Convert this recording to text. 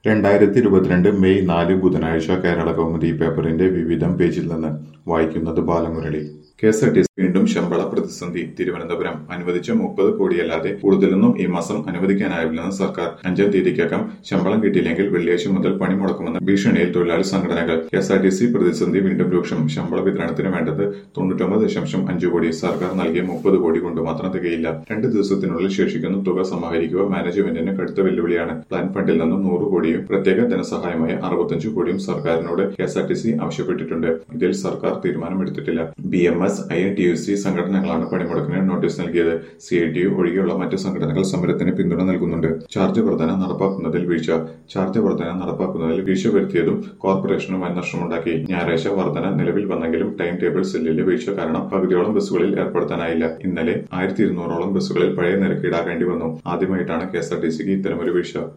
രണ്ടായിരത്തി ഇരുപത്തിരണ്ട് മെയ് നാല് ബുധനാഴ്ച കേരള കൗമുദി പേപ്പറിന്റെ വിവിധം പേജിൽ നിന്ന് വായിക്കുന്നത് Balamurali K S R T C വീണ്ടും ശമ്പള പ്രതിസന്ധി തിരുവനന്തപുരം അനുവദിച്ച മുപ്പത് കോടിയല്ലാതെ കൂടുതലൊന്നും ഈ മാസം അനുവദിക്കാനാവില്ലെന്ന് സർക്കാർ അഞ്ചാം തീയതിക്കകം ശമ്പളം കിട്ടിയില്ലെങ്കിൽ വെള്ളിയാഴ്ച മുതൽ പണി മുടക്കുമെന്ന ഭീഷണിയിൽ തൊഴിലാളി സംഘടനകൾ K S R T C പ്രതിസന്ധി വീണ്ടും രൂക്ഷം ശമ്പള വിതരണത്തിന് വേണ്ടത് തൊണ്ണൂറ്റൊമ്പത് ദശാംശം അഞ്ച് കോടി സർക്കാർ നൽകിയ മുപ്പത് കോടി കൊണ്ട് മാത്രം തികയില്ല രണ്ട് ദിവസത്തിനുള്ളിൽ ശേഷിക്കുന്ന തുക സമാഹരിക്കുക മാനേജ്മെന്റിന് കടുത്ത വെല്ലുവിളിയാണ് പ്ലാൻ ഫണ്ടിൽ നിന്നും നൂറ് കോടിയും പ്രത്യേക ധനസഹായമായ അറുപത്തഞ്ച് കോടിയും സർക്കാരിനോട് K S R T C ആവശ്യപ്പെട്ടിട്ടുണ്ട് ഇതിൽ സർക്കാർ തീരുമാനമെടുത്തിട്ടില്ല B M S I N T U C സംഘടനകളാണ് പണിമുടക്കിന് നോട്ടീസ് നൽകിയത് സി ഐ ടി യു ഒഴികെയുള്ള മറ്റ് സംഘടനകൾ സമരത്തിന് പിന്തുണ നൽകുന്നുണ്ട് ചാർജ് വർധന നടപ്പാക്കുന്നതിൽ വീഴ്ച ചാർജ് വർധന നടപ്പാക്കുന്നതിൽ വീഴ്ച വരുത്തിയതും കോർപ്പറേഷന് വൻ നഷ്ടമുണ്ടാക്കി ഞായറാഴ്ച വർധന നിലവിൽ വന്നെങ്കിലും ടൈം ടേബിൾ സെല്ലിലെ വീഴ്ച കാരണം പകുതിയോളം ബസ്സുകളിൽ ഏർപ്പെടുത്താനായില്ല ഇന്നലെ ആയിരത്തി ഇരുന്നൂറോളം ബസ്സുകളിൽ പഴയ നിരക്ക് ഈടാക്കേണ്ടി വന്നു ആദ്യമായിട്ടാണ് കെ എസ് ആർ ടി സിക്ക് ഇത്തരമൊരു വീഴ്ച